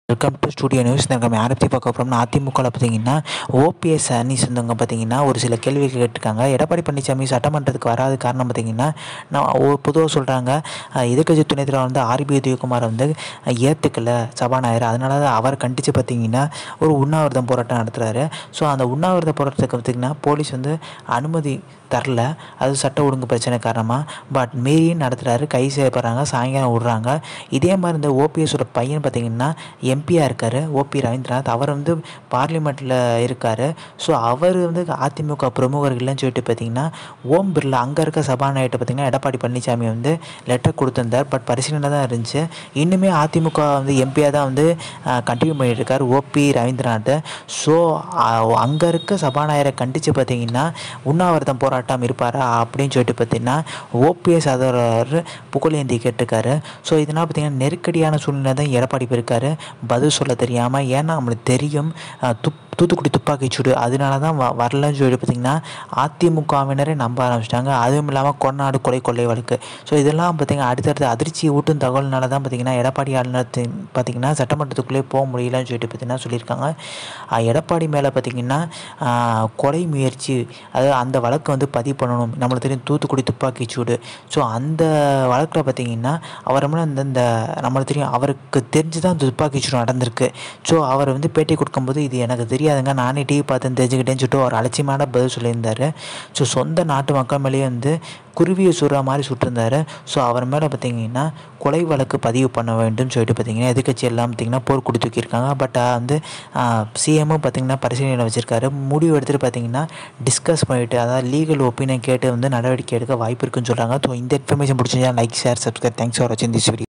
welcome to studio news நம்ம யாரை பற்றி பார்க்க போகிறோம்னா அதிமுகவில் பார்த்தீங்கன்னா ஓபிஎஸ் அணி சொந்தவங்க பார்த்தீங்கன்னா ஒரு சில கேள்விகள் கேட்டிருக்காங்க எடப்பாடி பழனிசாமி சட்டமன்றத்துக்கு வராத காரணம் பார்த்தீங்கன்னா நான் ஒரு பொதுவாக சொல்கிறாங்க எதிர்க்கட்சி துணைத் தலைவர் வந்து ஆர்பி உதயகுமார் வந்து ஏற்றுக்கல சபாநாயகர் அதனால தான் அவர் கண்டித்து பார்த்தீங்கன்னா ஒரு உண்ணாவிரதம் போராட்டம் நடத்துகிறாரு ஸோ அந்த உண்ணாவிரத போராட்டத்துக்கு பார்த்தீங்கன்னா போலீஸ் வந்து அனுமதி தரல அது சட்ட ஒழுங்கு பிரச்சனை காரணமாக பட் மீறியும் நடத்துகிறாரு கை செய்யப்படுறாங்க சாயங்காலம் விடுறாங்க இதே மாதிரி இந்த ஓபிஎஸோட பையன் பார்த்தீங்கன்னா எம்பியாக இருக்கார் ஓபி ரவீந்திரநாத் அவர் வந்து பார்லிமெண்ட்டில் இருக்கார் ஸோ அவர் வந்து அதிமுக பிரமுகர்கள்லாம் சொல்லிட்டு பார்த்தீங்கன்னா ஓம் பிர்லா அங்கே இருக்க சபாநாயகர்கிட்ட பார்த்தீங்கன்னா எடப்பாடி பழனிசாமி வந்து லெட்டர் கொடுத்துருந்தார் பட் பரிசீலனை தான் இருந்துச்சு இன்னுமே அதிமுக வந்து எம்பியாக தான் வந்து கண்டினியூ பண்ணிட்டு இருக்கார் ஓபி ரவீந்திரநாத் ஸோ அங்கே இருக்க சபாநாயகரை கண்டித்து பார்த்தீங்கன்னா உண்ணாவிரதம் போராட்டம் இருப்பார் அப்படின்னு சொல்லிட்டு பார்த்தீங்கன்னா ஓபிஎஸ் அதோர் புகழேந்தி கேட்டிருக்காரு ஸோ இதனால் பார்த்தீங்கன்னா நெருக்கடியான சூழ்நிலை தான் எடப்பாடி போயிருக்காரு பதில் சொல்ல தெரியாமல் ஏன்னா நம்மளுக்கு தெரியும் துப் தூத்துக்குடி துப்பாக்கி சூடு அதனால தான் வ வரலன்னு சொல்லி பார்த்திங்கன்னா அதிமுகவினரே நம்ப ஆரம்பிச்சிட்டாங்க அதுவும் இல்லாமல் கொண்டாடு கொலை கொள்ளை வழக்கு ஸோ இதெல்லாம் பார்த்திங்கன்னா அடுத்தடுத்து அதிர்ச்சி ஊட்டும் தகவல்னால தான் பார்த்திங்கன்னா எடப்பாடி ஆளுநர் பார்த்திங்கன்னா சட்டமன்றத்துக்குள்ளே போக முடியலன்னு சொல்லிட்டு பார்த்திங்கன்னா சொல்லியிருக்காங்க எடப்பாடி மேலே பார்த்திங்கன்னா கொலை முயற்சி அதாவது அந்த வழக்கை வந்து பதிவு பண்ணணும் நம்மளுக்கு தெரியும் தூத்துக்குடி துப்பாக்கி சூடு ஸோ அந்த வழக்கில் பார்த்திங்கன்னா அவர் மேலே இந்த இந்த நம்மளுக்கு தெரியும் அவருக்கு தெரிஞ்சு தான் அந்த துப்பாக்கி சூடு நடந்திருக்கு ஸோ அவர் வந்து பேட்டி கொடுக்கும்போது இது எனக்கு தெரியாதுங்க நானே டிவி பார்த்து தெரிஞ்சுக்கிட்டேன்னு சொல்லிட்டு ஒரு அலட்சியமான பதில் சொல்லியிருந்தார் ஸோ சொந்த நாட்டு மக்கள் மேலேயே வந்து குருவியை சுடுற மாதிரி சுட்டிருந்தார் ஸோ அவர் மேலே பார்த்தீங்கன்னா கொலை வழக்கு பதிவு பண்ண வேண்டும் சொல்லிட்டு பார்த்தீங்கன்னா எதிர்கட்சி எல்லாம் பார்த்திங்கன்னா போர் கொடி தூக்கியிருக்காங்க பட் வந்து சிஎம்மும் பார்த்திங்கன்னா பரிசீலனை வச்சுருக்காரு முடிவு எடுத்துகிட்டு பார்த்தீங்கன்னா டிஸ்கஸ் பண்ணிவிட்டு அதாவது லீகல் ஒப்பீனியன் கேட்டு வந்து நடவடிக்கை எடுக்க வாய்ப்பு இருக்குன்னு சொல்கிறாங்க ஸோ இந்த இன்ஃபர்மேஷன் பிடிச்சிருந்தா like share subscribe thanks for வாட்சிங் திஸ் வீடியோ